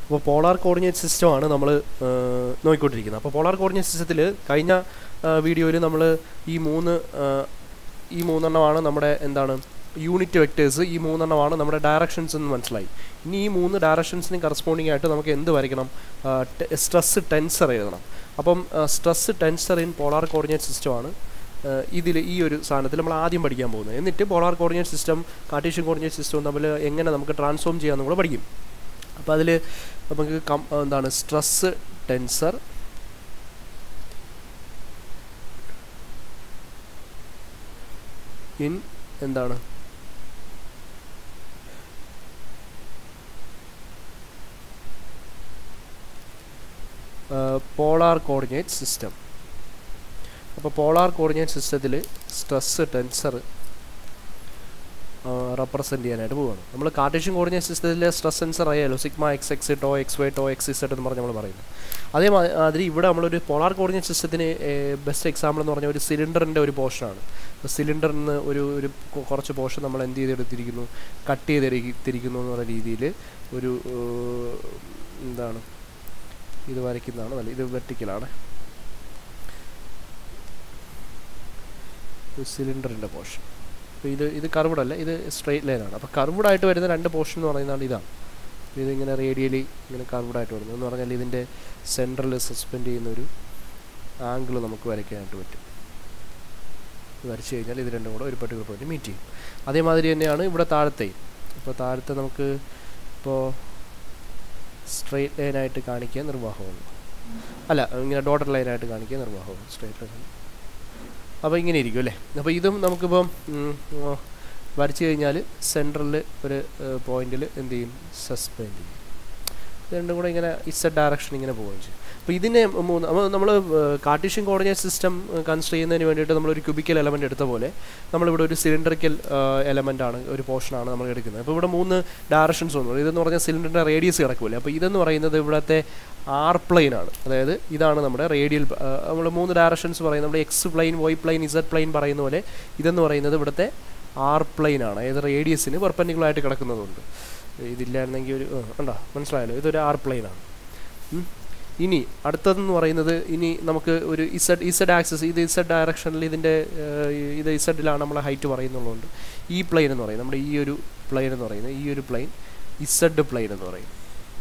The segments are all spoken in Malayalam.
അപ്പോൾ പോളാർ കോർഡിനേറ്റ് സിസ്റ്റമാണ് നമ്മൾ നോക്കിക്കൊണ്ടിരിക്കുന്നത് അപ്പോൾ പോളാർ കോർഡിനേറ്റ് സിസ്റ്റത്തിൽ കഴിഞ്ഞ വീഡിയോയിൽ നമ്മൾ ഈ മൂന്ന് ആ, ഈ മൂന്നെണ്ണമാണ് നമ്മുടെ എന്താണ് യൂണിറ്റ് വെക്ടേഴ്സ് ഈ മൂന്നെണ്ണമാണ് നമ്മുടെ ഡയറക്ഷൻസ് എന്ന് മനസ്സിലായി ഇനി ഈ മൂന്ന് ഡയറക്ഷൻസിന് കറസ്പോണ്ടിങ് ആയിട്ട് നമുക്ക് എന്ത് വരയ്ക്കണം സ്ട്രെസ് ടെൻസർ എഴുതണം അപ്പം stress tensor in polar coordinate സിസ്റ്റമാണ് ഇതിൽ ഈ ഒരു സാധനത്തിൽ നമ്മൾ ആദ്യം പഠിക്കാൻ പോകുന്നത് എന്നിട്ട് polar coordinate system Cartesian coordinate സിസ്റ്റവും തമ്മിൽ എങ്ങനെ നമുക്ക് ട്രാൻസ്ഫോം ചെയ്യാമെന്ന് കൂടെ പഠിക്കും അപ്പോൾ അതിൽ നമുക്ക് കം എന്താണ് സ്ട്രെസ് ടെൻസർ ഇൻ എന്താണ് പോളാർ കോർഡിനേറ്റ് സിസ്റ്റം അപ്പോൾ പോളാർ കോർഡിനേറ്റ് സിസ്റ്റത്തിൽ സ്ട്രെസ് ടെൻസർ റെപ്രസെൻറ്റ് ചെയ്യാനായിട്ട് പോവുകയാണ് നമ്മൾ കാർട്ടീഷ്യൻ കോർഡിനേറ്റ് സിസ്റ്റത്തിലെ സ്ട്രെസ് സെൻസർ അറിയാലോ sigma X X tau X Y tau X Z എന്ന് പറഞ്ഞ് നമ്മൾ പറയുന്നത് അതേമാതിരി ഇവിടെ നമ്മളൊരു പോളാർ കോർഡിനേറ്റ് സിസ്റ്റത്തിന് ബെസ്റ്റ് എക്സാമ്പിൾ എന്ന് പറഞ്ഞാൽ ഒരു സിലിണ്ടറിൻ്റെ ഒരു പോർഷനാണ് അപ്പോൾ സിലിണ്ടറിന് ഒരു ഒരു കൊ- കുറച്ച് പോർഷൻ നമ്മൾ എന്ത് ചെയ്തെടുത്തിരിക്കുന്നു കട്ട് ചെയ്തെടുത്തിരിക്കുന്നു എന്ന് പറയുന്ന രീതിയിൽ ഒരു ഏഹ്, എന്താണ് ഇത് വരയ്ക്കുന്നതാണ് നല്ല ഇത് വെർട്ടിക്കലാണ് സിലിണ്ടറിൻ്റെ പോർഷൻ അപ്പോൾ ഇത് ഇത് കർവ്ഡ് അല്ല ഇത് സ്ട്രെയിറ്റ് ലൈനാണ് അപ്പോൾ കർവ്ഡ് ആയിട്ട് വരുന്ന രണ്ട് പോർഷൻ എന്ന് പറയുന്നതാണ് ഇതാണ് അപ്പോൾ ഇതിങ്ങനെ റേഡിയലി ഇങ്ങനെ കർവ്ഡ് ആയിട്ട് വരുന്നത് എന്ന് പറഞ്ഞാൽ ഇതിൻ്റെ സെൻട്രൽ സസ്പെൻഡ് ചെയ്യുന്ന ഒരു ആംഗിൾ നമുക്ക് വരയ്ക്കാനായിട്ട് പറ്റും ഇത് വരച്ച് കഴിഞ്ഞാൽ ഇത് രണ്ടും കൂടെ ഒരു പർട്ടിക്കുലർ പോയിന്റ് മീറ്റ് ചെയ്യും അതേമാതിരി തന്നെയാണ് ഇവിടെ താഴത്തെയും ഇപ്പോൾ താഴത്തെ നമുക്ക് ഇപ്പോൾ സ്ട്രെയിറ്റ് ലൈനായിട്ട് കാണിക്കാൻ നിർവാഹമുണ്ട് അല്ല ഇങ്ങനെ ഡോട്ടർ ലൈനായിട്ട് കാണിക്കാൻ നിർവാഹമുണ്ട് സ്ട്രെയിറ്റ് ലൈൻ അപ്പോൾ ഇങ്ങനെ ഇരിക്കും അല്ലേ അപ്പോൾ ഇതും നമുക്കിപ്പം ഉം, ആ, വരച്ച് കഴിഞ്ഞാൽ സെൻട്രലിൽ ഒരു പോയിന്റിൽ എന്ത് ചെയ്യും സസ്പെൻഡ് ചെയ്യും ഇത് രണ്ടും കൂടെ ഇങ്ങനെ ഇസഡ് ഡയറക്ഷൻ ഇങ്ങനെ പോവുകയും ചെയ്യും അപ്പോൾ ഇതിനെ മൂന്ന് അപ്പോൾ നമ്മൾ കാർട്ടീഷ്യൻ കോർഡിനേറ്റ് സിസ്റ്റം കൺസിഡർ ചെയ്യുന്നതിന് വേണ്ടിയിട്ട് നമ്മളൊരു ക്യൂബിക്കൽ എലമെൻ്റ് എടുത്ത പോലെ നമ്മളിവിടെ ഒരു സിലിണ്ടറിക്കൽ എലമെൻ്റ് ആണ് ഒരു പോർഷനാണ് നമ്മൾ എടുക്കുന്നത് അപ്പോൾ ഇവിടെ മൂന്ന് ഡയറക്ഷൻസ് വന്നു ഇതെന്ന് പറഞ്ഞാൽ സിലിണ്ടറിൻ്റെ റേഡിയസ് കിടക്കില്ല അപ്പോൾ ഇതെന്ന് പറയുന്നത് ഇവിടുത്തെ ആർ പ്ലെയിൻ ആണ് അതായത് ഇതാണ് നമ്മുടെ റേഡിയൽ നമ്മൾ മൂന്ന് ഡയറക്ഷൻസ് പറയുന്നത് നമ്മുടെ X plane Y plane Z plane പറയുന്ന പോലെ ഇതെന്ന് പറയുന്നത് ഇവിടുത്തെ ആർ പ്ലെയിൻ ആണ് അതായത് റേഡിയസിന് പെർപ്പൻഡിക്കുലർ ആയിട്ട് കിടക്കുന്നതുകൊണ്ട് ഇതില്ലായിരുന്നെങ്കിൽ ഒരു ആ, ഉണ്ടോ മനസ്സിലായല്ലോ ഇതൊരു ആർ പ്ലെയിൻ ആണ് ഉം. ഇനി അടുത്തതെന്ന് പറയുന്നത് ഇനി നമുക്ക് ഒരു ഇസഡ് ഇസഡ് ആക്സസ് ഇത് ഇസഡ് ഡയറക്ഷനിൽ ഇതിൻ്റെ ഏഹ്, ഇത് ഇസഡിലാണ് നമ്മൾ ഹൈറ്റ് പറയുന്നുള്ളതുകൊണ്ട് ഈ പ്ലെയിൻ എന്ന് പറയുന്നത് നമ്മുടെ ഈ ഒരു പ്ലെയിൻ എന്ന് പറയുന്നത് ഈ ഒരു പ്ലെയിൻ ഇസഡ് പ്ലെയിൻ എന്ന് പറയും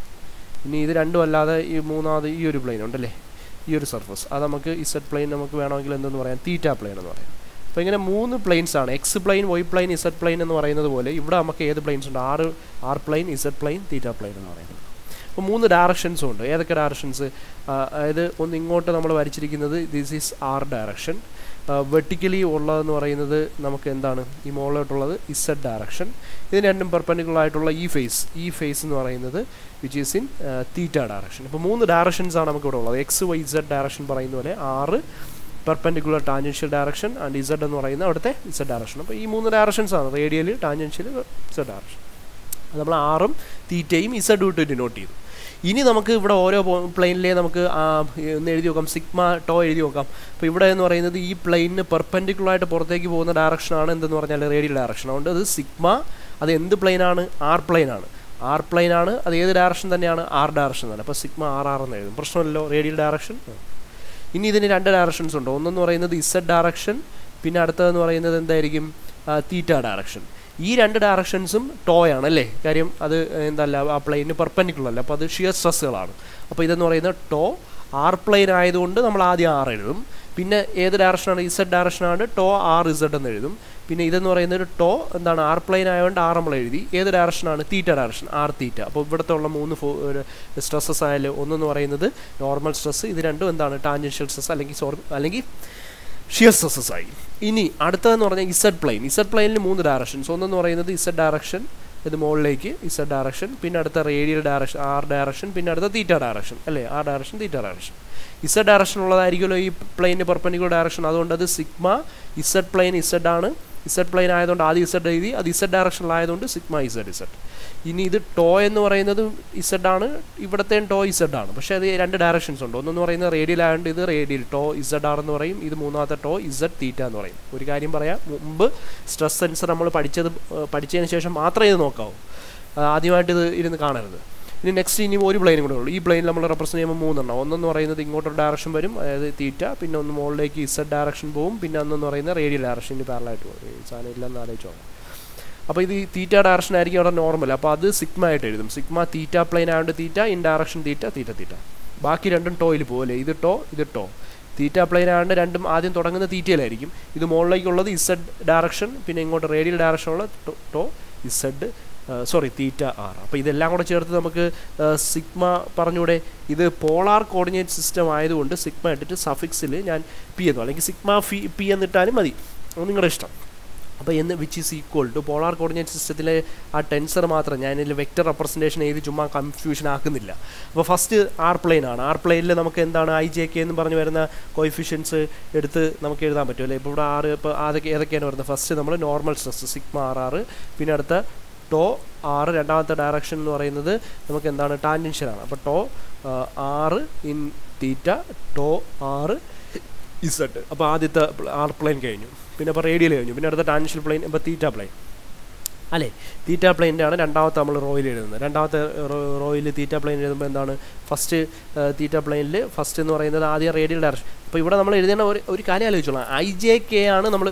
ഇനി ഇത് രണ്ടും അല്ലാതെ ഈ മൂന്നാമത് ഈ ഒരു പ്ലെയിൻ ഉണ്ടല്ലേ ഈ ഒരു സർഫസ് അത് നമുക്ക് ഇസഡ് പ്ലെയിൻ നമുക്ക് വേണമെങ്കിൽ എന്തെന്ന് പറയാം തീറ്റ പ്ലെയിൻ എന്ന് പറയാം അപ്പോൾ ഇങ്ങനെ മൂന്ന് പ്ലെയിൻസ് ആണ് X plane Y plane Z plane എന്ന് പറയുന്നത് പോലെ ഇവിടെ നമുക്ക് ഏത് പ്ലെയിൻസ് ഉണ്ട് R R plane Z plane theta plane എന്ന് പറയുന്നത് അപ്പോൾ മൂന്ന് ഡയറക്ഷൻസും ഉണ്ട് ഏതൊക്കെ ഡയറക്ഷൻസ് അതായത് ഒന്ന് ഇങ്ങോട്ട് നമ്മൾ വരച്ചിരിക്കുന്നത് this is R direction vertically ഉള്ളതെന്ന് പറയുന്നത് നമുക്ക് എന്താണ് ഈ മുകളിലോട്ടുള്ളത് ഇസഡ് ഡയറക്ഷൻ ഇതിന് രണ്ടും പെർപ്പൻഡിക്കുലർ ആയിട്ടുള്ള ഈ ഫേസ് ഈ ഫേസ് എന്ന് പറയുന്നത് which is in theta direction ഇപ്പോൾ മൂന്ന് ഡയറക്ഷൻസ് ആണ് നമുക്ക് ഇവിടെ ഉള്ളത് എക്സ് വൈ ഇസഡ് ഡയറക്ഷൻ പറയുന്ന പോലെ R perpendicular tangential direction and Z എന്ന് പറയുന്ന അവിടുത്തെ ഇസഡ് ഡയറക്ഷൻ അപ്പോൾ ഈ മൂന്ന് ഡയറക്ഷൻസ് ആണ് റേഡിയൽ ടാൻജൻഷ്യൽ ഇസഡ് ഡയറക്ഷൻ അത് നമ്മൾ ആറും തീറ്റയും ഇസഡ് ഇട്ട് ഡിനോട്ട് ചെയ്തു ഇനി നമുക്ക് ഇവിടെ ഓരോ പ്ലെയിനിലെ നമുക്ക് ആ, ഒന്ന് എഴുതി നോക്കാം സിഗ്മ ടോ എഴുതി നോക്കാം അപ്പോൾ ഇവിടെ എന്ന് പറയുന്നത് ഈ പ്ലെയിനിന് പെർപ്പൻഡിക്കുലർ ആയിട്ട് പുറത്തേക്ക് പോകുന്ന ഡയറക്ഷനാണ് എന്തെന്ന് പറഞ്ഞാൽ റേഡിയൽ ഡയറക്ഷൻ അതുകൊണ്ട് അത് സിഗ്മ അത് എന്ത് പ്ലെയിനാണ് ആർ പ്ലെയിനാണ് ആർ പ്ലെയിനാണ് അത് ഏത് ഡയറക്ഷൻ തന്നെയാണ് ആർ ഡയറക്ഷൻ തന്നെ അപ്പോൾ സിഗ്മ ആർ ആർ എന്ന് എഴുതും പ്രശ്നമില്ലല്ലോ റേഡിയൽ ഡയറക്ഷൻ ഇനി ഇതിന് രണ്ട് ഡയറക്ഷൻസ് ഉണ്ട് ഒന്നെന്ന് പറയുന്നത് ഇസഡ് ഡയറക്ഷൻ പിന്നെ അടുത്തതെന്ന് പറയുന്നത് എന്തായിരിക്കും തീറ്റ ഡയറക്ഷൻ ഈ രണ്ട് ഡയറക്ഷൻസും ടോയാണ് അല്ലേ കാര്യം അത് എന്തല്ല ആ പ്ലെയിന് പെർപ്പൻഡിക്കുലർ അല്ല അപ്പോൾ അത് ഷിയർ സ്ട്രെസ്സുകളാണ് അപ്പോൾ ഇതെന്ന് പറയുന്നത് ടോ ആർ പ്ലെയിൻ ആയതുകൊണ്ട് നമ്മൾ ആദ്യം ആർ എഴുതും പിന്നെ ഏത് ഡയറക്ഷനാണ് ഇസഡ് ഡയറക്ഷനാണ് ടോ ആർ ഇസഡ് എന്ന് എഴുതും പിന്നെ ഇതെന്ന് പറയുന്നത് ഒരു ടോ എന്താണ് ആർ പ്ലെയിൻ ആയതുകൊണ്ട് ആർ നമ്മൾ എഴുതി ഏത് ഡയറക്ഷനാണ് തീറ്റ ഡയറക്ഷൻ ആർ തീറ്റ അപ്പോൾ ഇവിടുത്തെ ഉള്ള മൂന്ന് സ്ട്രെസ്സസ് ആയാലും ഒന്നെന്ന് പറയുന്നത് നോർമൽ സ്ട്രെസ് ഇത് രണ്ടും എന്താണ് ടാൻജൻഷ്യൽ സ്ട്രെസ് അല്ലെങ്കിൽ സോറി അല്ലെങ്കിൽ ഷിയർ സ്ട്രെസ്സസ് ആയി ഇനി അടുത്തതെന്ന് പറഞ്ഞാൽ ഇസഡ് പ്ലെയിൻ ഇസഡ് പ്ലെയിനിൽ മൂന്ന് ഡയറക്ഷൻസ് ഒന്നെന്ന് പറയുന്നത് ഇസഡ് ഡയറക്ഷൻ ഇത് മുകളിലേക്ക് ഇസഡ് ഡയറക്ഷൻ പിന്നെ അടുത്ത റേഡിയൽ ഡയറക്ഷൻ ആർ ഡയറക്ഷൻ പിന്നെ അടുത്ത തീറ്റ ഡയറക്ഷൻ അല്ലേ R direction theta direction Z direction ഉള്ളതായിരിക്കുമല്ലോ ഈ പ്ലെയിന് പെർപ്പൻഡിക്കുലർ ഡയറക്ഷൻ അതുകൊണ്ട് അത് സിഗ്മ ഇസഡ് പ്ലെയിൻ ഇസഡ് ആണ് ഇസഡ് പ്ലെയിൻ ആയതുകൊണ്ട് ആദ്യം ഇസഡ് എഴുതി അത് ഇസഡ് ഡയറക്ഷനിലായതുകൊണ്ട് സിഗ്മ ഇസഡ് ഇസഡ് ഇനി ഇത് ടോ എന്ന് പറയുന്നത് ഇസഡ് ആണ് ഇവിടത്തെ ടോ ഇസഡ് ആണ് പക്ഷേ അത് രണ്ട് ഡയറക്ഷൻസ് ഉണ്ട് ഒന്നെന്ന് പറയുന്നത് റേഡിയൽ ആയതുകൊണ്ട് ഇത് റേഡിയൽ ടോ ഇസഡ് ആർ എന്ന് പറയും ഇത് മൂന്നാമത്തെ ടോ ഇസഡ് തീറ്റ എന്ന് പറയും ഒരു കാര്യം പറയാം മുമ്പ് സ്ട്രെസ് സെൻസർ നമ്മൾ പഠിച്ചത് ഏഹ് പഠിച്ചതിന് ശേഷം മാത്രമേ ഇത് നോക്കാവൂ ആ, ആദ്യമായിട്ട് ഇത് ഇരുന്ന് കാണരുത് ഇനി നെക്സ്റ്റ് ഇനി ഒരു പ്ലെയിനും കൂടെ ഉള്ളൂ ഈ പ്ലെയിൻ നമ്മൾ റെപ്രസെൻറ്റ് ചെയ്യുമ്പോൾ മൂന്നെണ്ണം ഒന്നെന്ന് പറയുന്നത് ഇങ്ങോട്ടൊരു ഡയറക്ഷൻ വരും അതായത് തീറ്റ പിന്നെ ഒന്ന് മുകളിലേക്ക് ഇസഡ് ഡയറക്ഷൻ പോകും പിന്നെ ഒന്നെന്ന് പറയുന്നത് റേഡിയൽ ഡയറക്ഷന് പാരലായിട്ട് പോകും ഈ സാധനം ഇല്ലെന്ന് ആലോചിച്ചോളാം അപ്പോൾ ഇത് തീറ്റ ഡയറക്ഷൻ ആയിരിക്കും അവിടെ നോർമൽ അപ്പോൾ അത് സിഗ്മ ആയിട്ട് എഴുതും സിഗ്മ തീറ്റ പ്ലെയിൻ ആയതുകൊണ്ട് തീറ്റ ഇൻ ഡയറക്ഷൻ തീറ്റ തീറ്റ തീറ്റ ബാക്കി രണ്ടും ടോയിൽ പോകും അല്ലേ ഇത് ടോ ഇത് ടോ തീറ്റ പ്ലെയിൻ ആയതുകൊണ്ട് രണ്ടും ആദ്യം തുടങ്ങുന്ന തീറ്റയിലായിരിക്കും ഇത് മുകളിലേക്കുള്ളത് ഇസഡ് ഡയറക്ഷൻ പിന്നെ ഇങ്ങോട്ട് റേഡിയൽ ഡയറക്ഷനുള്ള tau Z sorry theta R അപ്പോൾ ഇതെല്ലാം കൂടെ ചേർത്ത് നമുക്ക് സിഗ്മ പറഞ്ഞൂടെ ഇത് പോളാർ കോർഡിനേറ്റ് സിസ്റ്റം ആയതുകൊണ്ട് സിഗ്മ ഇട്ടിട്ട് സഫിക്സിൽ ഞാൻ പി എന്നു അല്ലെങ്കിൽ സിഗ്മ ഫി പി എന്നിട്ടാലും മതി അത് നിങ്ങളുടെ ഇഷ്ടം അപ്പോൾ എന്ന് which is equal to polar coordinate സിസ്റ്റത്തിലെ ആ ടെൻസർ മാത്രം ഞാൻ ഇതിൽ വെക്റ്റർ റെപ്രസെൻറ്റേഷൻ എഴുതി ചുമ്മാ കൺഫ്യൂഷൻ ആക്കുന്നില്ല അപ്പോൾ ഫസ്റ്റ് ആർ പ്ലെയിൻ ആണ് ആർ പ്ലെയിനിൽ നമുക്ക് എന്താണ് ഐ ജെ കെ എന്ന് പറഞ്ഞ് വരുന്ന കോയിഫിഷ്യൻസ് എടുത്ത് നമുക്ക് എഴുതാൻ പറ്റും അല്ലേ ഇപ്പോൾ ഇവിടെ ആറ് ഇപ്പോൾ അതൊക്കെ ഏതൊക്കെയാണ് വരുന്നത് ഫസ്റ്റ് നമ്മൾ നോർമൽ സ്ട്രെസ് സിഗ്മ ആർ ആറ് പിന്നെ അടുത്ത ടോ ആറ് രണ്ടാമത്തെ ഡയറക്ഷൻ എന്ന് പറയുന്നത് നമുക്ക് എന്താണ് ടാൻജൻഷ്യലാണ് അപ്പോൾ tau R in theta tau R Z അപ്പോൾ ആദ്യത്തെ ആർ പ്ലെയിൻ കഴിഞ്ഞു പിന്നെ അപ്പോൾ റേഡിയൽ കഴിഞ്ഞു പിന്നെ അടുത്ത ടാൻഷ്യൽ പ്ലെയിൻ ഇപ്പോൾ തീറ്റ പ്ലെയിൻ അല്ലേ തീറ്റ പ്ലെയിൻ്റെ ആണ് രണ്ടാമത്തെ നമ്മൾ റോയിൽ എഴുതുന്നത് രണ്ടാമത്തെ റോയിൽ തീറ്റ പ്ലെയിൻ എഴുതുമ്പോൾ എന്താണ് ഫസ്റ്റ് തീറ്റ പ്ലെയിനിൽ ഫസ്റ്റ് എന്ന് പറയുന്നത് ആദ്യം റേഡിയൽ ഡയറക്ഷൻ അപ്പോൾ ഇവിടെ നമ്മൾ എഴുതേണ്ട ഒരു ഒരു കാര്യം ആലോചിച്ചോളാം ഐ ജെ കെ ആണ് നമ്മൾ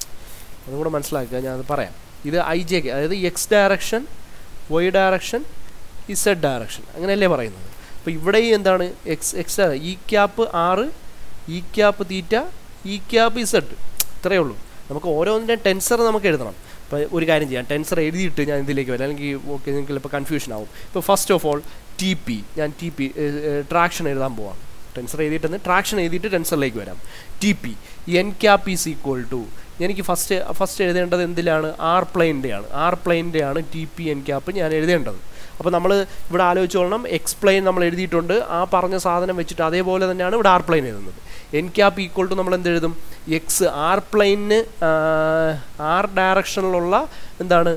അതും കൂടെ മനസ്സിലാക്കുക ഞാൻ പറയാം ഇത് ഐ ജെ കെ അതായത് X direction Y direction Z direction അങ്ങനെയല്ലേ പറയുന്നത് അപ്പോൾ ഇവിടെയും എന്താണ് X X E cap R E cap theta E cap Z ഇത്രയേ ഉള്ളൂ നമുക്ക് ഓരോന്നിൻ്റെ ടെൻസർ നമുക്ക് എഴുതണം ഇപ്പോൾ ഒരു കാര്യം ചെയ്യാം ടെൻസർ എഴുതിയിട്ട് ഞാൻ ഇതിലേക്ക് വരാം അല്ലെങ്കിൽ ഓക്കെ നിങ്ങൾക്ക് ഇപ്പോൾ കൺഫ്യൂഷൻ ആവും ഇപ്പോൾ first of all T P ഞാൻ ടി പി ട്രാക്ഷൻ എഴുതാൻ പോവാം ടെൻസർ എഴുതിയിട്ട് ട്രാക്ഷൻ എഴുതിയിട്ട് ടെൻസറിലേക്ക് വരാം T P N cap is equal to എനിക്ക് ഫസ്റ്റ് ഫസ്റ്റ് എഴുതേണ്ടത് എന്തിലാണ് ആർ പ്ലെയിൻ്റെയാണ് ആർ പ്ലെയിൻ്റെയാണ് ടി പി എൻ ക്യാപ്പ് ഞാൻ എഴുതേണ്ടത് അപ്പോൾ നമ്മൾ ഇവിടെ ആലോചിച്ചോളണം എക്സ്പ്ലെയിൻ നമ്മൾ എഴുതിയിട്ടുണ്ട് ആ പറഞ്ഞ സാധനം വെച്ചിട്ട് അതേപോലെ തന്നെയാണ് ഇവിടെ ആർ പ്ലെയിൻ എഴുതുന്നത് എൻ ക്യാപ്പ് ഈക്വൽ ടു നമ്മൾ എന്ത് എഴുതും എക്സ് ആർ പ്ലെയിന് ആർ ഡയറക്ഷനിലുള്ള എന്താണ്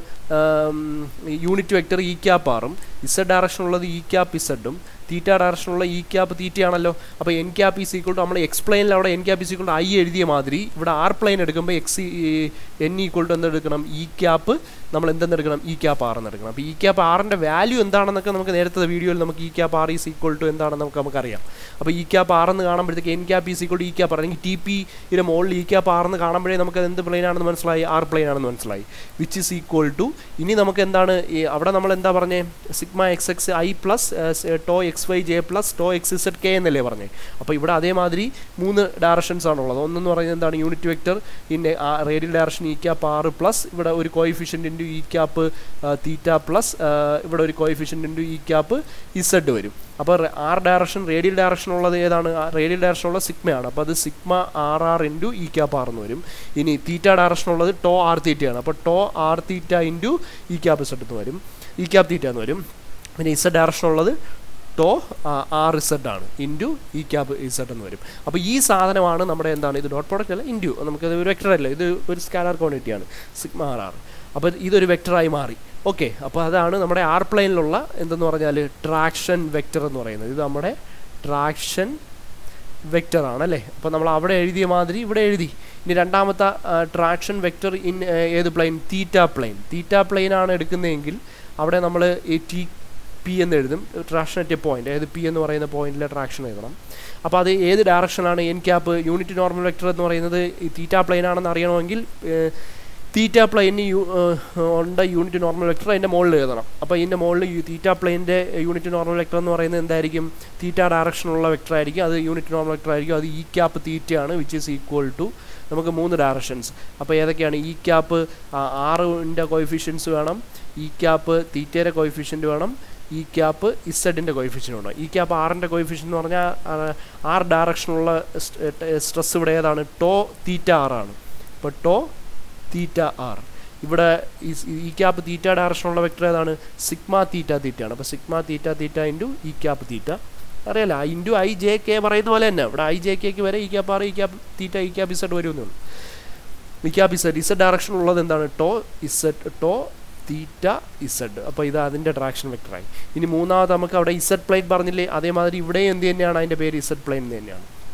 യൂണിറ്റ് വെക്ടർ ഇ ക്യാപ്പ് ആറും ഇസഡ് ഡയറക്ഷനുള്ളത് ഇ ക്യാപ്പ് ഇസഡും തീറ്റ ഡയറക്ഷനുള്ള ഇ ക്യാപ്പ് തീറ്റയാണല്ലോ അപ്പോൾ N cap is equal to നമ്മൾ എക്സ്പ്ലെയിനിൽ അവിടെ N cap is equal to I എഴുതിയ മാതിരി ഇവിടെ ആർ പ്ലെയിൻ എടുക്കുമ്പോൾ എക്സ് എൻ ഈക്വൾ ടു എന്തെടുക്കണം ഇ ക്യാപ്പ് നമ്മൾ എന്തെന്നെടുക്കണം ഇ ക്യാപ്പ് ആർ എന്നെടുക്കണം അപ്പോൾ ഇ ക്യാപ്പ് ആറിൻ്റെ വാല്യൂ എന്താണെന്നൊക്കെ നമുക്ക് നേരത്തെ വീഡിയോയിൽ നമുക്ക് E cap R is equal to എന്താണെന്ന് നമുക്ക് നമുക്കറിയാം അപ്പോൾ ഇ ക്യാപ്പ് ആർ എന്ന് കാണുമ്പോഴത്തേക്ക് N cap is equal to E cap അല്ലെങ്കിൽ ടി പി ഇതിൻ്റെ മുകളിൽ ഇ ക്യാപ്പ് ആർ എന്ന് കാണുമ്പോഴേ നമുക്ക് എന്ത് പ്ലെയിൻ ആണെന്ന് മനസ്സിലായി ആർ പ്ലെയിൻ ആണെന്ന് മനസ്സിലായി വിച്ച് ഈസ് ഈക്വൽ ടു ഇനി നമുക്ക് എന്താണ് അവിടെ നമ്മൾ എന്താ പറഞ്ഞേ sigma X X I plus tau X Y J plus tau X Z K എന്നല്ലേ പറഞ്ഞേ അപ്പോൾ ഇവിടെ അതേമാതിരി മൂന്ന് ഡയറക്ഷൻസ് ആണുള്ളത് ഒന്നെന്ന് പറയുന്നത് എന്താണ് unit vector in radial direction E cap R plus ഇവിടെ ഒരു coefficient into E cap theta plus ഇവിടെ ഒരു coefficient into E cap Z വരും അപ്പോൾ ആർ ഡയറക്ഷൻ റേഡിയൽ ഡയറക്ഷൻ ഉള്ളത് ഏതാണ് റേഡിയൽ ഡയറക്ഷൻ ഉള്ളത് സിഗ്മയാണ് അപ്പോൾ അത് sigma R R into E cap R എന്ന് വരും ഇനി തീറ്റ ഡയറക്ഷൻ ഉള്ളത് ടോ ആർ തീറ്റയാണ് അപ്പോൾ tau R theta into E cap Z എന്ന് വരും ഇ ക്യാപ്പ് തീറ്റ എന്ന് വരും പിന്നെ ഇസഡ് ഡയറക്ഷൻ ഉള്ളത് ടോ ആർ ഇസഡ് ആണ് ഇൻറ്റു ഇ ക്യാബ് ഇസഡ് എന്ന് വരും അപ്പോൾ ഈ സാധനമാണ് നമ്മുടെ എന്താണ് ഇത് ഡോട്ട് പ്രോഡക്റ്റ് അല്ല ഇൻറ്റു നമുക്ക് ഒരു വെക്ടർ അല്ല ഇത് ഒരു സ്കാലർ ക്വാണ്ടിറ്റിയാണ് സിഗ്മ ആർ ആർ അപ്പോൾ ഇതൊരു വെക്ടറായി മാറി ഓക്കെ അപ്പോൾ അതാണ് നമ്മുടെ ആർ പ്ലെയിനിലുള്ള എന്തെന്ന് പറഞ്ഞാൽ ട്രാക്ഷൻ വെക്ടർ എന്ന് പറയുന്നത് ഇത് നമ്മുടെ ട്രാക്ഷൻ വെക്ടർ ആണ് അല്ലേ അപ്പോൾ നമ്മൾ അവിടെ എഴുതിയ മാതിരി ഇവിടെ എഴുതി ഇനി രണ്ടാമത്തെ ട്രാക്ഷൻ വെക്ടർ ഇൻ ഏത് plane theta plane theta plane ആണ് എടുക്കുന്നതെങ്കിൽ അവിടെ നമ്മൾ ഈ ടി പി എന്ന് എഴുതും ട്രാക്ഷൻ അറ്റ് എ പോയിന്റ് അതായത് പി എന്ന് പറയുന്ന പോയിന്റിലെ ട്രാക്ഷൻ എഴുതണം അപ്പോൾ അത് ഏത് ഡയറക്ഷനാണ് N cap unit normal vector എന്ന് പറയുന്നത് ഈ തീറ്റ പ്ലെയിൻ ആണെന്ന് അറിയണമെങ്കിൽ തീറ്റ പ്ലെയിന് യു ഉണ്ട് യൂണിറ്റ് നോർമൽ വെക്ടർ അതിൻ്റെ മുകളിൽ എഴുതണം അപ്പോൾ ഇതിൻ്റെ മുകളിൽ തീറ്റ പ്ലെയിൻ്റെ യൂണിറ്റ് നോർമൽ വെക്ടർ എന്ന് പറയുന്നത് എന്തായിരിക്കും തീറ്റ ഡയറക്ഷനുള്ള വെക്ടർ ആയിരിക്കും അത് യൂണിറ്റ് നോർമൽ വെക്ടർ ആയിരിക്കും അത് e cap theta which is equal to നമുക്ക് മൂന്ന് ഡയറക്ഷൻസ് അപ്പോൾ ഏതൊക്കെയാണ് ഇ ക്യാപ്പ് ആറിൻ്റെ കോയിഫിഷ്യൻസ് വേണം ഇ ക്യാപ്പ് തീറ്റയുടെ കോയിഫിഷ്യൻറ്റ് വേണം ഇ ക്യാപ്പ് ഇസഡിൻ്റെ കോയിഫിഷ്യൻ വേണം ഇ ക്യാപ്പ് ആറിൻ്റെ കോയിഫിഷ്യൻ എന്ന് പറഞ്ഞാൽ ആർ ഡയറക്ഷനുള്ള സ്ട്രെസ് ഇവിടെ ഏതാണ് ടോ തീറ്റ ആറാണ് ഇപ്പോൾ ടോ തീറ്റ ആർ ഇവിടെ ഈ ക്യാപ്പ് തീറ്റ ഡയറക്ഷനുള്ള വെക്ടർ ഏതാണ് സിഗ്മ തീറ്റ തീറ്റയാണ് അപ്പോൾ sigma theta theta into E cap theta അറിയാലോ ഇൻറ്റു ഐ ജെ കെ പറയുന്ന പോലെ തന്നെ ഇവിടെ ഐ ജെ കെക്ക് വരെ e cap r e cap theta E cap z വരുമെന്നേ ഉള്ളൂ e cap z z direction ഉള്ളത് എന്താണ് tau z tau theta z അപ്പോൾ ഇത് അതിൻ്റെ ട്രാക്ഷൻ വെക്ടറായി ഇനി മൂന്നാമത് നമുക്ക് അവിടെ ഇസഡ് പ്ലെയിൻ പറഞ്ഞില്ലേ അതേമാതിരി ഇവിടെയും എന്ത് തന്നെയാണ് അതിൻ്റെ പേര് ഇസഡ് പ്ലെയിൻ തന്നെയാണ്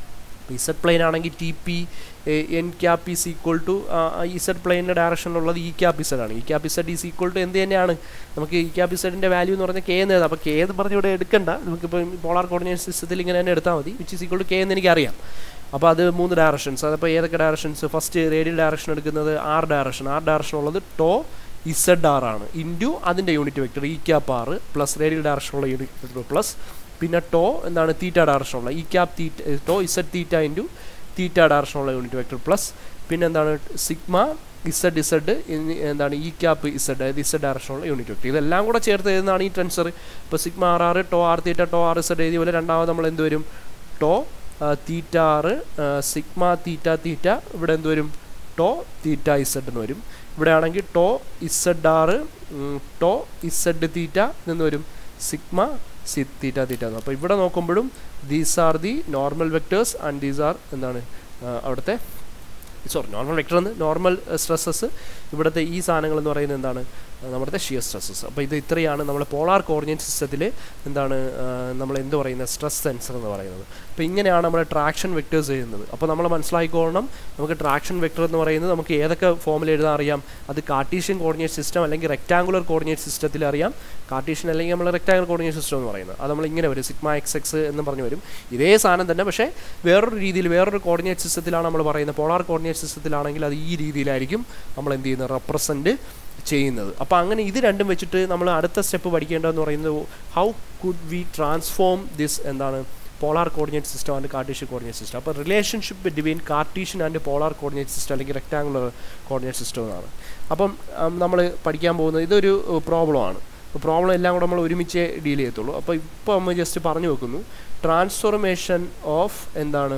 ഇസഡ് പ്ലെയിൻ ആണെങ്കിൽ t P N cap is equal to z പ്ലെയിനിൻ്റെ ഡയറക്ഷനിലുള്ളത് ഇ ക്യാപ്പ് ഇസഡ് ആണ് e cap z is equal to എന്ത് തന്നെയാണ് നമുക്ക് ഇ ക്യാപ്പ് ഇസഡിൻ്റെ വാല്യൂ എന്ന് പറഞ്ഞാൽ കെ എന്ന് എഴുതാം അപ്പോൾ കെ എന്ന് പറഞ്ഞ് ഇവിടെ എടുക്കണ്ട നമുക്കിപ്പോൾ പോളാർ കോർഡിനേറ്റ് സിസ്റ്റത്തിൽ ഇങ്ങനെ തന്നെ എടുത്താൽ മതി which is equal to k എന്ന് എനിക്കറിയാം അപ്പോൾ അത് മൂന്ന് ഡയറക്ഷൻസ് അതപ്പോൾ ഏതൊക്കെ ഡയറക്ഷൻസ് ഫസ്റ്റ് റേഡിയൽ ഡയറക്ഷൻ എടുക്കുന്നത് ആർ ഡയറക്ഷൻ ആർ ഡയറക്ഷൻ ഉള്ളത് ടോ ഇസഡ് ആർ ആണ് ഇൻറ്റു അതിൻ്റെ unit vector E cap r plus radial ഡയറക്ഷനുള്ള യൂണിറ്റ് വെക്ടർ പ്ലസ് പിന്നെ ടോ എന്താണ് തീറ്റ ഡയറക്ഷനുള്ള E cap theta tau z theta into theta ഡയറക്ഷനുള്ള യൂണിറ്റ് വെക്ടർ പ്ലസ് പിന്നെ എന്താണ് സിഗ്മ ഇസഡ് ഇസഡ് എന്താണ് ഇ ക്യാപ്പ് ഇസഡ് അതായത് ഇസഡ് ഡയറക്ഷനുള്ള യൂണിറ്റ് വെക്ടർ ഇതെല്ലാം കൂടെ ചേർത്ത് എഴുതുന്നതാണ് ഈ ടെൻസർ ഇപ്പോൾ sigma R r tau R theta tau R z എഴുതിയ പോലെ രണ്ടാമത് നമ്മൾ എന്ത് വരും ടോ തീറ്റ ആറ് സിഗ്മ തീറ്റ തീറ്റ ഇവിടെ എന്ത് വരും ടോ തീറ്റ ഇസഡ് എന്ന് വരും ഇവിടെ ആണെങ്കിൽ tau z r tau z theta എന്ന് വരും സിഗ്മ സി തീറ്റ തീറ്റ എന്ന് അപ്പോൾ ഇവിടെ നോക്കുമ്പോഴും these are the normal vectors and these are എന്താണ് അവിടുത്തെ സോറി നോർമൽ വെക്ടർ എന്ന് നോർമൽ സ്ട്രെസ്സസ് ഇവിടുത്തെ ഈ സാധനങ്ങൾ എന്ന് പറയുന്നത് എന്താണ് നമ്മുടെ ഷിയർ സ്ട്രെസ്സസ് അപ്പോൾ ഇത് ഇത്രയാണ് നമ്മൾ പോളാർ കോർഡിനേറ്റ് സിസ്റ്റത്തിൽ എന്താണ് നമ്മൾ എന്ത് പറയുന്നത് സ്ട്രെസ് സെൻസർ എന്ന് പറയുന്നത് അപ്പോൾ ഇങ്ങനെയാണ് നമ്മൾ ട്രാക്ഷൻ വെക്ടേഴ്സ് എഴുതുന്നത് അപ്പോൾ നമ്മൾ മനസ്സിലാക്കിക്കോളണം നമുക്ക് ട്രാക്ഷൻ വെക്ടർ എന്ന് പറയുന്നത് നമുക്ക് ഏതൊക്കെ ഫോമിൽ എഴുതാൻ അറിയാം അത് കാർട്ടീഷ്യൻ കോർഡിനേറ്റ് സിസ്റ്റം അല്ലെങ്കിൽ റെക്ടാങ്കുലർ കോർഡിനേറ്റ് സിസ്റ്റത്തിൽ അറിയാം കാർട്ടീഷ്യൻ അല്ലെങ്കിൽ നമ്മൾ റെക്ടാങ്കുലർ കോർഡിനേറ്റ് സിസ്റ്റം എന്ന് പറയുന്നത് അത് നമ്മൾ ഇങ്ങനെ വരും സിഗ്മ എക്സ് എക്സ് എന്ന് പറഞ്ഞു വരും ഇതേ സാധനം തന്നെ പക്ഷേ വേറൊരു രീതിയിൽ വേറൊരു കോർഡിനേറ്റ് സിസ്റ്റത്തിലാണ് നമ്മൾ പറയുന്നത് പോളാർ കോർഡിനേറ്റ് സിസ്റ്റത്തിലാണെങ്കിൽ അത് ഈ രീതിയിലായിരിക്കും നമ്മൾ എന്ത് ചെയ്യുന്നത് റെപ്രസെൻറ്റ് ചെയ്യുന്നത് അപ്പോൾ അങ്ങനെ ഇത് രണ്ടും വെച്ചിട്ട് നമ്മൾ അടുത്ത സ്റ്റെപ്പ് പഠിക്കേണ്ടതെന്ന് പറയുന്നത് how could we transform this എന്താണ് polar coordinate system and Cartesian coordinate system അപ്പോൾ relationship between Cartesian and polar coordinate system അല്ലെങ്കിൽ റെക്ടാങ്കുലർ കോർഡിനേറ്റ് സിസ്റ്റം എന്നാണ് അപ്പം നമ്മൾ പഠിക്കാൻ പോകുന്നത് ഇതൊരു പ്രോബ്ലമാണ് അപ്പോൾ പ്രോബ്ലം എല്ലാം കൂടെ നമ്മൾ ഒരുമിച്ച് ഡീൽ ചെയ്യത്തുള്ളൂ അപ്പോൾ ഇപ്പോൾ നമ്മൾ ജസ്റ്റ് പറഞ്ഞു വെക്കുന്നു ട്രാൻസ്ഫോർമേഷൻ ഓഫ് എന്താണ്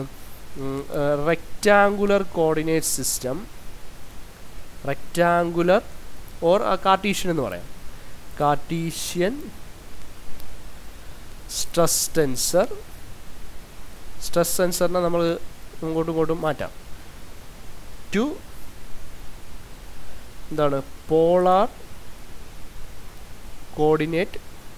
rectangular coordinate system rectangular or Cartesian എന്ന് പറയാം കാർട്ടീഷ്യൻ സ്ട്രെസ് ടെൻസർ സ്ട്രെസ് സെൻസറിനെ നമ്മൾ അങ്ങോട്ടും ഇങ്ങോട്ടും മാറ്റാം ടു എന്താണ് പോളാർ കോർഡിനേറ്റ്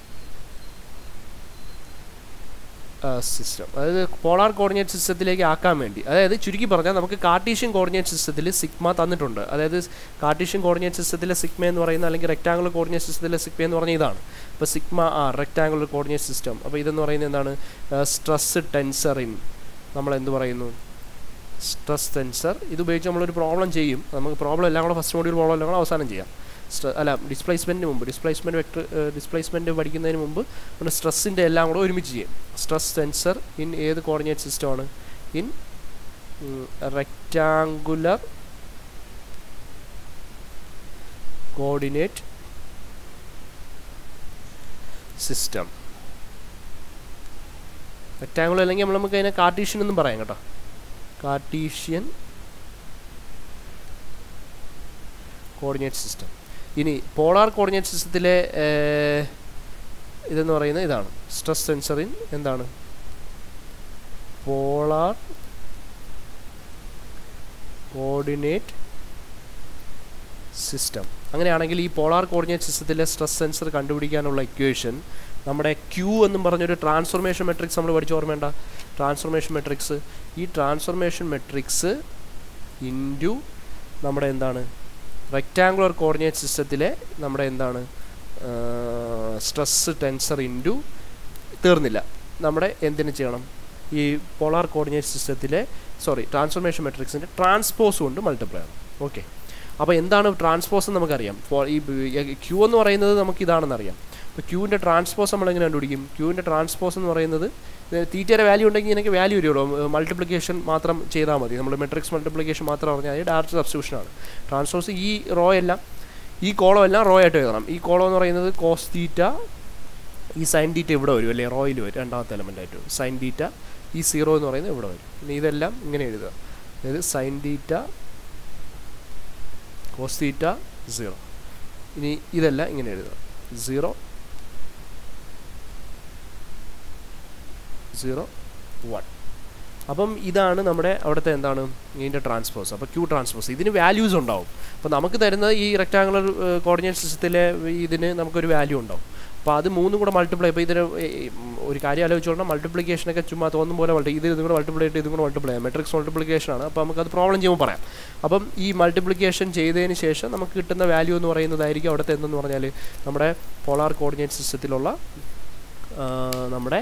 സിസ്റ്റം അതായത് പോളാർ കോർഡിനേറ്റ് സിസ്റ്റത്തിലേക്ക് ആക്കാൻ വേണ്ടി അതായത് ചുരുക്കി പറഞ്ഞാൽ നമുക്ക് കാർട്ടീഷ്യൻ കോർഡിനേറ്റ് സിസ്റ്റത്തിൽ സിഗ്മ തന്നിട്ടുണ്ട് അതായത് കാർട്ടീഷ്യൻ കോർഡിനേറ്റ് സിസ്റ്റത്തിലെ സിഗ്മ എന്ന് പറയുന്ന അല്ലെങ്കിൽ റെക്ടാങ്കുലർ കോർഡിനേറ്റ് സിസ്റ്റത്തിലെ സിഗ്മ എന്ന് പറഞ്ഞാൽ ഇതാണ് അപ്പോൾ സിഗ്മ ആ റെക്ടാങ്കുലർ കോർഡിനേറ്റ് സിസ്റ്റം അപ്പോൾ ഇതെന്ന് പറയുന്നത് എന്താണ് സ്ട്രെസ് ടെൻസറിൻ നമ്മൾ എന്ത് പറയുന്നു സ്ട്രെസ് ടെൻസർ ഇത് ഉപയോഗിച്ച് നമ്മളൊരു പ്രോബ്ലം ചെയ്യും നമുക്ക് പ്രോബ്ലം എല്ലാം കൂടെ ഫസ്റ്റ് മോഡ്യൂൾ പ്രോബ്ലം എല്ലാം കൂടെ അവസാനം ചെയ്യാം അല്ല ഡിസ്പ്ലേസ്മെൻറ്റിന് മുമ്പ് ഡിസ്പ്ലേസ്മെൻറ്റ് വെക്ടർ ഡിസ്പ്ലേസ്മെൻറ്റ് പഠിക്കുന്നതിന് മുമ്പ് നമ്മൾ സ്ട്രെസ്സിൻ്റെ എല്ലാം കൂടെ ഒരുമിച്ച് ചെയ്യും സ്ട്രെസ് സെൻസർ ഇൻ ഏത് കോർഡിനേറ്റ് സിസ്റ്റമാണ് in rectangular coordinate system rectangular അല്ലെങ്കിൽ നമ്മൾ നമുക്ക് അതിനെ കാർട്ടീഷ്യൻ എന്നും പറയാം കേട്ടോ കാർട്ടീഷ്യൻ കോർഡിനേറ്റ് സിസ്റ്റം ഇനി പോളാർ കോർഡിനേറ്റ് സിസ്റ്റത്തിലെ ഇതെന്ന് പറയുന്നത് ഇതാണ് സ്ട്രെസ് സെൻസറിൻ എന്താണ് പോളാർ കോർഡിനേറ്റ് സിസ്റ്റം അങ്ങനെയാണെങ്കിൽ ഈ പോളാർ കോർഡിനേറ്റ് സിസ്റ്റത്തിലെ സ്ട്രെസ് സെൻസർ കണ്ടുപിടിക്കാനുള്ള ഇക്വേഷൻ നമ്മുടെ ക്യൂ എന്നും പറഞ്ഞൊരു ട്രാൻസ്ഫോർമേഷൻ മെട്രിക്സ് നമ്മൾ പഠിച്ച ഓർമ്മേണ്ട ട്രാൻസ്ഫോർമേഷൻ മെട്രിക്സ് ഈ ട്രാൻസ്ഫോർമേഷൻ മെട്രിക്സ് ഇൻറ്റു നമ്മുടെ എന്താണ് റെക്റ്റാങ്കുലർ കോർഡിനേറ്റ് സിസ്റ്റത്തിലെ നമ്മുടെ എന്താണ് സ്ട്രെസ് ടെൻസർ ഇൻറ്റു തീർന്നില്ല നമ്മുടെ എന്തിനു ചെയ്യണം ഈ പോളാർ കോർഡിനേറ്റ് സിസ്റ്റത്തിലെ സോറി ട്രാൻസ്ഫോർമേഷൻ മെട്രിക്സിൻ്റെ ട്രാൻസ്പോസ് കൊണ്ട് മൾട്ടിപ്ലൈ ആണ് ഓക്കെ അപ്പോൾ എന്താണ് ട്രാൻസ്പോസ് എന്ന് നമുക്കറിയാം ഈ ക്യൂ എന്ന് പറയുന്നത് നമുക്ക് ഇതാണെന്ന് അറിയാം അപ്പോൾ ക്യൂവിൻ്റെ ട്രാൻസ്പോസ് നമ്മൾ എങ്ങനെ കണ്ടുപിടിക്കും ക്യൂവിൻ്റെ ട്രാൻസ്പോസ് എന്ന് പറയുന്നത് തീറ്റയുടെ വാല്യൂ ഉണ്ടെങ്കിൽ എനിക്ക് വാല്യൂ വരുള്ളൂ മൾട്ടിപ്ലിക്കേഷൻ മാത്രം ചെയ്താൽ മതി നമ്മൾ മെട്രിക്സ് മൾട്ടിപ്ലിക്കേഷൻ മാത്രം പറഞ്ഞാൽ മതി ഡയറക്റ്റ് സബ്സ്റ്റിറ്റ്യൂഷനാണ് ട്രാൻസ്പോസ് ഈ റോ എല്ലാം ഈ കോളം എല്ലാം റോ ആയിട്ട് എഴുതണം ഈ കോളം എന്ന് പറയുന്നത് കോസ് തീറ്റ ഈ സൈൻ തീറ്റ ഇവിടെ വരും അല്ലേ റോയിൽ വരും രണ്ടാമത്തെ എലമെൻ്റ് ആയിട്ട് വരും സൈൻ തീറ്റ ഈ സീറോ എന്ന് പറയുന്നത് ഇവിടെ വരും പിന്നെ ഇതെല്ലാം ഇങ്ങനെ എഴുതുക അതായത് sine theta cos theta zero ഇനി ഇതെല്ലാം ഇങ്ങനെ എഴുതുക സീറോ സീറോ വൺ അപ്പം ഇതാണ് നമ്മുടെ അവിടുത്തെ എന്താണ് ഇതിൻ്റെ ട്രാൻസ്പോസ് അപ്പോൾ ക്യൂ ട്രാൻസ്പോസ് ഇതിന് വാല്യൂസ് ഉണ്ടാവും അപ്പോൾ നമുക്ക് തരുന്ന ഈ റെക്ടാങ്കുലർ കോർഡിനേറ്റ് സിസ്റ്റത്തിലെ ഇതിന് നമുക്കൊരു വാല്യൂ ഉണ്ടാവും അപ്പോൾ അത് മൂന്നും കൂടെ മൾട്ടിപ്ലൈ ഇപ്പോൾ ഇതിന് ഒരു കാര്യം ആലോചിച്ചോളാം മൾട്ടിപ്ലിക്കേഷനൊക്കെ ചുമ്മാ തോന്നും പോലെ മൾട്ടി ഇത് ഇതും കൂടെ മൾട്ടിപ്ലൈ ചെയ്ത് ഇതും കൂടെ മൾട്ടിപ്ലൈ ചെയ്യാം മെട്രിക്സ് മൾട്ടിപ്ലിക്കേഷൻ ആണ് അപ്പോൾ നമുക്കത് പ്രോബ്ലം ചെയ്യുമ്പോൾ പറയാം അപ്പം ഈ മൾട്ടിപ്ലിക്കേഷൻ ചെയ്തതിന് ശേഷം നമുക്ക് കിട്ടുന്ന വാല്യൂ എന്ന് പറയുന്നതായിരിക്കും അവിടുത്തെ എന്തെന്ന് പറഞ്ഞാൽ നമ്മുടെ പോളാർ കോർഡിനേറ്റ് സിസ്റ്റത്തിലുള്ള ആ, നമ്മുടെ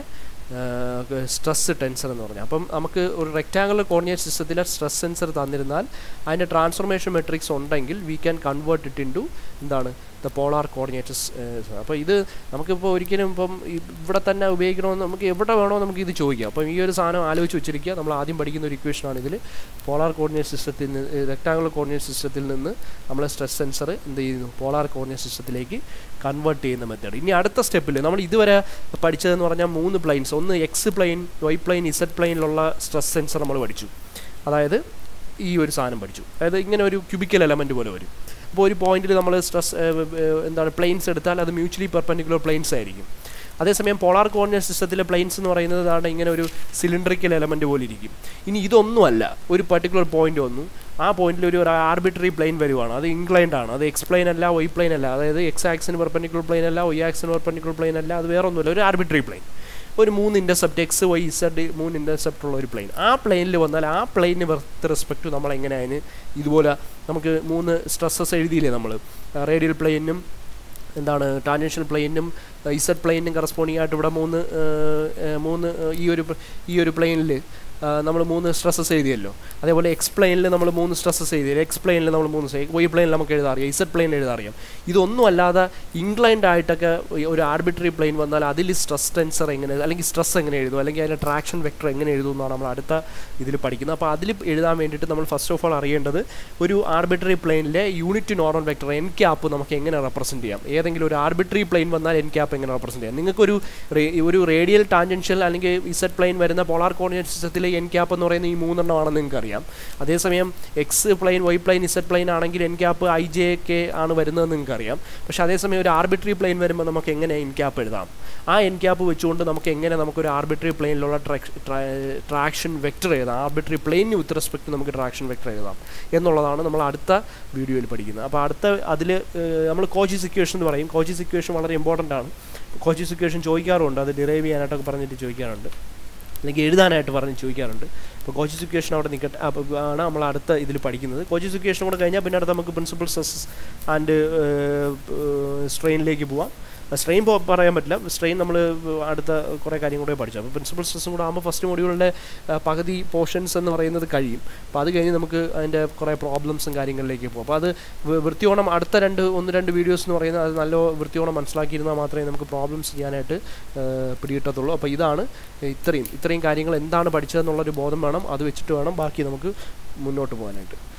സ്ട്രെസ് ടെൻസർ എന്ന് പറഞ്ഞാൽ അപ്പം നമുക്ക് ഒരു റെക്റ്റാങ്കുലർ കോർഡിനേറ്റ് സിസ്റ്റത്തിലെ സ്ട്രെസ് സെൻസർ തന്നിരുന്നാൽ അതിൻ്റെ ട്രാൻസ്ഫോർമേഷൻ മെട്രിക്സ് ഉണ്ടെങ്കിൽ we can convert it into എന്താണ് ദ പോളാർ കോർഡിനേറ്റസ് അപ്പോൾ ഇത് നമുക്കിപ്പോൾ ഒരിക്കലും ഇപ്പം ഇവിടെ തന്നെ ഉപയോഗിക്കണമെന്ന് നമുക്ക് എവിടെ വേണോ നമുക്ക് ഇത് ചോദിക്കാം അപ്പം ഈ ഒരു സാധനം ആലോചിച്ച് വെച്ചിരിക്കുക നമ്മൾ ആദ്യം പഠിക്കുന്ന ഒരു ഇക്വേഷനാണ് ഇതിൽ പോളാർ കോർഡിനേറ്റ് സിസ്റ്റത്തിൽ നിന്ന് റെക്റ്റാങ്കുലർ കോർഡിനേറ്റ് സിസ്റ്റത്തിൽ നിന്ന് നമ്മൾ സ്ട്രെസ് സെൻസർ എന്ത് ചെയ്യുന്നു പോളാർ കോർഡിനേറ്റ് സിസ്റ്റത്തിലേക്ക് കൺവേർട്ട് ചെയ്യുന്ന മെത്തേഡ് ഇനി അടുത്ത സ്റ്റെപ്പിൽ നമ്മൾ ഇതുവരെ പഠിച്ചതെന്ന് പറഞ്ഞാൽ മൂന്ന് പ്ലെയിൻസ് ഒന്ന് x plane Y plane z പ്ലെയിനിലുള്ള സ്ട്രെസ് സെൻസർ നമ്മൾ പഠിച്ചു അതായത് ഈ ഒരു സാധനം പഠിച്ചു അതായത് ഇങ്ങനെ ഒരു ക്യൂബിക്കൽ എലമെൻറ്റ് പോലെ വരും അപ്പോൾ ഒരു പോയിന്റിൽ നമ്മൾ സ്ട്രെസ് എന്താണ് പ്ലെയിൻസ് എടുത്താൽ അത് മ്യൂച്വലി പെർപെൻഡിക്കുലർ പ്ലെയിൻസ് ആയിരിക്കും അതേസമയം പോളാർ കോർഡിനേറ്റ് സിസ്റ്റത്തിലെ പ്ലെയിൻസ് എന്ന് പറയുന്നത് ആണ് ഇങ്ങനെ ഒരു സിലിണ്ടറിക്കൽ എലമെൻറ്റ് പോലെ ഇരിക്കും ഇനി ഇതൊന്നുമല്ല ഒരു പർട്ടിക്കുലർ പോയിന്റ് വന്നു ആ പോയിന്റിൽ ഒരു ആർബിട്രറി പ്ലെയിൻ വരുവാണ് അത് ഇൻക്ലൈൻഡ് ആണ് അത് എക്സ് പ്ലെയിൻ അല്ല വൈ പ്ലെയിൻ അല്ല അതായത് എക്സ് ആക്സിന് പെർപെൻഡിക്കുലർ പ്ലെയിൻ അല്ല വൈ ആക്സിന് പെർപെൻഡിക്കുലർ പ്ലെയിൻ അല്ല അത് വേറെ ഒന്നുമില്ല ഒരു ആർബിട്രറി പ്ലെയിൻ ഒരു മൂന്ന് ഇൻ്റർസെപ്റ്റ് എക്സ് വൈ ഇസഡ് മൂന്ന് ഇൻ്റർസെപ്റ്റ് ഉള്ള ഒരു പ്ലെയിൻ ആ പ്ലെയിനിൽ വന്നാൽ ആ പ്ലെയിനിന് വിത്ത് റെസ്പെക്ട് നമ്മൾ എങ്ങനെ അതിന് ഇതുപോലെ നമുക്ക് മൂന്ന് സ്ട്രെസ്സസ് എഴുതിയില്ലേ നമ്മൾ റേഡിയൽ പ്ലെയിനും എന്താണ് ടാൻജൻഷ്യൽ പ്ലെയിനും ഇസഡ് പ്ലെയിനും കറസ്പോണ്ടിങ് ആയിട്ട് ഇവിടെ മൂന്ന് ഏഹ്, ഏഹ്, മൂന്ന് ഏഹ്, ഈ ഒരു ഈ ഒരു പ്ലെയിനിൽ നമ്മൾ മൂന്ന് സ്ട്രെസ്സസ് എഴുതിയല്ലോ അതേപോലെ എക്സ് പ്ലെയിനിൽ നമ്മൾ മൂന്ന് സ്ട്രെസ്സസ് എഴുതിയല്ലോ എക്സ് പ്ലെയിനിൽ നമ്മൾ മൂന്ന് വൈ പ്ലെയിനിൽ നമുക്ക് എഴുതാൻ അറിയാം ഇസഡ് പ്ലെയിനിൽ എഴുതാൻ അറിയാം ഇതൊന്നും അല്ലാതെ ഇൻക്ലൈൻഡ് ആയിട്ടൊക്കെ ഒരു ആർബിട്രറി പ്ലെയിൻ വന്നാൽ അതിൽ സ്ട്രെസ് ടെൻസർ എങ്ങനെ അല്ലെങ്കിൽ സ്ട്രെസ് എങ്ങനെ എഴുതും അല്ലെങ്കിൽ അതിൻ്റെ ട്രാക്ഷൻ വെക്ടർ എങ്ങനെ എഴുതും എന്നാണ് നമ്മൾ അടുത്ത ഇതിൽ പഠിക്കുന്നത് അപ്പോൾ അതിൽ എഴുതാൻ വേണ്ടിയിട്ട് നമ്മൾ ഫസ്റ്റ് ഓഫ് ഓൾ അറിയേണ്ടത് ഒരു ആർബിട്രറി പ്ലെയിനിലെ unit normal vector n cap നമുക്ക് എങ്ങനെ റെപ്രസെൻറ്റ് ചെയ്യാം ഏതെങ്കിലും ഒരു ആർബിട്രറി പ്ലെയിൻ വന്നാൽ എൻ ക്യാപ്പ് എങ്ങനെ റെപ്രസെൻറ്റ് ചെയ്യാം നിങ്ങൾക്കൊരു റേ- ഒരു റേഡിയൽ ടാൻജൻഷ്യൽ അല്ലെങ്കിൽ ഇസഡ് പ്ലെയിൻ വരുന്ന പോളാർ കോർഡിനേറ്റ് സിസ്റ്റത്തിലെ എൻ ക്യാപ്പ് എന്ന് പറയുന്ന ഈ മൂന്നെണ്ണമാണെന്ന് നിങ്ങൾക്ക് അറിയാം അതേസമയം x plane Y plane Z plane ആണെങ്കിൽ n cap i J k ആണ് വരുന്നതെന്ന് നിങ്ങൾക്ക് അറിയാം പക്ഷേ അതേസമയം ഒരു ആർബിട്രറി പ്ലെയിൻ വരുമ്പോൾ നമുക്ക് എങ്ങനെ എൻ ക്യാപ്പ് എഴുതാം ആ എൻ ക്യാപ്പ് വെച്ചുകൊണ്ട് നമുക്ക് എങ്ങനെ നമുക്കൊരു ആർബിട്രറി പ്ലെയിനിലുള്ള ട്രാക്ഷൻ വെക്ടർ എഴുതാം ആർബിട്രറി പ്ലെയിനിന് വിത്ത് റെസ്പെക്ട് നമുക്ക് ട്രാക്ഷൻ വെക്ടർ എഴുതാം എന്നുള്ളതാണ് നമ്മൾ അടുത്ത വീഡിയോയിൽ പഠിക്കുന്നത് അപ്പോൾ അടുത്ത അതിൽ നമ്മൾ കോച്ചിസ് ഇക്വേഷൻ എന്ന് പറയും കോച്ചിസ് ഇക്വേഷൻ വളരെ ഇമ്പോർട്ടൻ്റ് ആണ് കോച്ചിസ് ഇക്വേഷൻ ചോദിക്കാറുണ്ട് അത് ഡിറൈവ് ചെയ്യാനായിട്ടൊക്കെ പറഞ്ഞിട്ട് ചോദിക്കാറുണ്ട് അല്ലെങ്കിൽ എഴുതാനായിട്ട് പറഞ്ഞ് ചോദിക്കാറുണ്ട് അപ്പോൾ കോച്ചിസ് ഇക്വേഷൻ അവിടെ നിൽക്കട്ടെ അപ്പോൾ ആണ് നമ്മൾ അടുത്ത ഇതിൽ പഠിക്കുന്നത് കോച്ചിസ് ഇക്വേഷൻ കൂടെ കഴിഞ്ഞാൽ പിന്നെ അടുത്ത് നമുക്ക് പ്രിൻസിപ്പൽ സ്ട്രെസ് ആൻഡ് സ്ട്രെയിനിലേക്ക് പോവാം സ്ട്രെയിൻ പറയാൻ പറ്റില്ല സ്ട്രെയിൻ നമ്മൾ അടുത്ത കുറേ കാര്യം കൂടെ പഠിച്ചു അപ്പോൾ പ്രിൻസിപ്പൽ സ്ട്രെസ്സും കൂടെ ആകുമ്പോൾ ഫസ്റ്റ് മൊഡ്യൂളിൻ്റെ പകുതി പോർഷൻസ് എന്ന് പറയുന്നത് കഴിയും അപ്പോൾ അത് കഴിഞ്ഞ് നമുക്ക് അതിൻ്റെ കുറേ പ്രോബ്ലംസും കാര്യങ്ങളിലേക്ക് പോകും അപ്പോൾ അത് വൃ- വൃത്തിയോണം അടുത്ത രണ്ട് ഒന്ന് രണ്ട് വീഡിയോസ് എന്ന് പറയുന്നത് അത് നല്ല വൃത്തിയോണം മനസ്സിലാക്കിയിരുന്നാൽ മാത്രമേ നമുക്ക് പ്രോബ്ലംസ് ചെയ്യാനായിട്ട് ഏഹ്, പിടികിട്ടത്തുള്ളൂ അപ്പോൾ ഇതാണ് ഇത്രയും ഇത്രയും കാര്യങ്ങൾ എന്താണ് പഠിച്ചതെന്നുള്ളൊരു ബോധം വേണം അത് വെച്ചിട്ട് വേണം ബാക്കി നമുക്ക് മുന്നോട്ട് പോകാനായിട്ട്